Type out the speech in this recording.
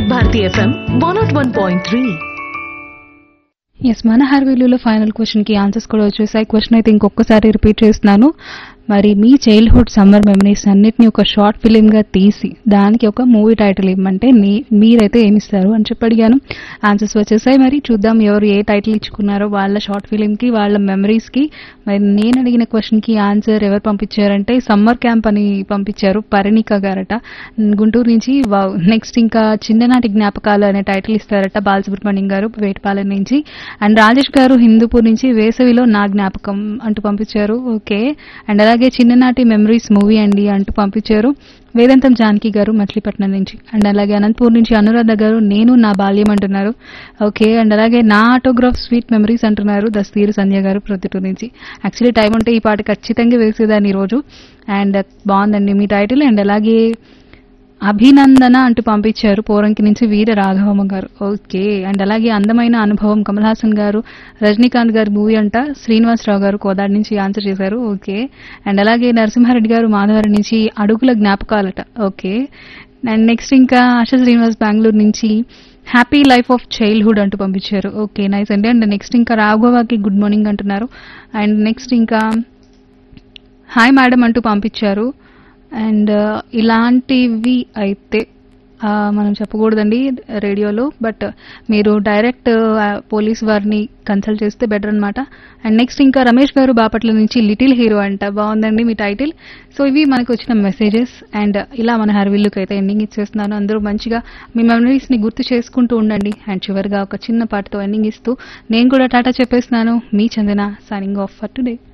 Bharati FM one nought one point three ఎస్ మన హర్వీలులో ఫైనల్ క్వశ్చన్ కి ఆన్సర్స్ కూడా వచ్చేసాయి క్వశ్చన్ అయితే ఇంకొకసారి రిపీట్ చేస్తున్నాను మరి మీ చైల్డ్హుడ్ సమ్మర్ మెమరీస్ అన్నిటిని ఒక షార్ట్ ఫిలిం గా తీసి దానికి ఒక మూవీ టైటిల్ ఇవ్వమంటే మీ- మీరైతే ఏమిస్తారు అని చెప్పి అడిగాను ఆన్సర్స్ వచ్చేసాయి మరి చూద్దాం ఎవరు ఏ టైటిల్ ఇచ్చుకున్నారో వాళ్ళ షార్ట్ ఫిలిం కి వాళ్ళ మెమరీస్ కి మరి నేను అడిగిన క్వశ్చన్ కి ఆన్సర్ ఎవరు పంపించారంటే సమ్మర్ క్యాంప్ అని పంపించారు పరిణిక గారట గుంటూరు నుంచి నెక్స్ట్ ఇంకా చిన్ననాటి జ్ఞాపకాలు అనే టైటిల్ ఇస్తారట బాలసుబ్రహ్మణ్యం గారు వేటపాలెం నుంచి అండ్ రాజేష్ గారు హిందూపూర్ నుంచి వేసవిలో నా జ్ఞాపకం అంటూ పంపించారు ఓకే అండ్ అలాగే చిన్ననాటి మెమరీస్ మూవీ అండి అంటూ పంపించారు వేదాంతం జానకి గారు మచిలీపట్నం నుంచి అండ్ అలాగే అనంతపూర్ నుంచి అనురాధ గారు నేను నా బాల్యం అంటున్నారు ఓకే అండ్ అలాగే నా ఆటోగ్రాఫ్ స్వీట్ మెమరీస్ అంటున్నారు దస్తీరు సంధ్య గారు ప్రొద్దుటూరు నుంచి యాక్చువల్లీ టైం ఉంటే ఈ పాట ఖచ్చితంగా వేసేదాన్ని ఈ రోజు అండ్ బాగుందండి మీ టైటిల్ అండ్ అలాగే అభినందన అంటూ పంపించారు పోరంకి నుంచి వీర రాఘవమ్మ గారు ఓకే అండ్ అలాగే అందమైన అనుభవం కమల్ హాసన్ గారు రజనీకాంత్ గారి మూవీ అంట శ్రీనివాసరావు గారు కోదాడి నుంచి ఆన్సర్ చేశారు ఓకే అండ్ అలాగే నరసింహారెడ్డి గారు మాధవరం నుంచి అడుగుల జ్ఞాపకాలట ఓకే అండ్ నెక్స్ట్ ఇంకా ఆశా శ్రీనివాస్ బెంగళూరు నుంచి హ్యాపీ లైఫ్ ఆఫ్ చైల్డ్హుడ్ అంటూ పంపించారు ఓకే నైస్ అండి అండ్ నెక్స్ట్ ఇంకా రాఘవకి గుడ్ మార్నింగ్ అంటున్నారు అండ్ నెక్స్ట్ ఇంకా హాయ్ మేడం అంటూ పంపించారు అండ్ ఇలాంటివి అయితే ఆ, మనం చెప్పకూడదండి రేడియోలో బట్ మీరు డైరెక్ట్ పోలీస్ వారిని కన్సల్ట్ చేస్తే బెటర్ అన్నమాట అండ్ నెక్స్ట్ ఇంకా రమేష్ గారు బాపట్ల నుంచి లిటిల్ హీరో అంట బాగుందండి మీ టైటిల్ సో ఇవి మనకు వచ్చిన మెసేజెస్ అండ్ ఇలా మన హర్విల్లుకి అయితే ఎండింగ్ ఇచ్చేస్తున్నాను అందరూ మంచిగా మీ మెమరీస్ ని గుర్తు చేసుకుంటూ ఉండండి అండ్ చివరిగా ఒక చిన్న పాటతో ఎండింగ్ ఇస్తూ నేను కూడా టాటా చెప్పేస్తున్నాను మీ Chandana signing off for today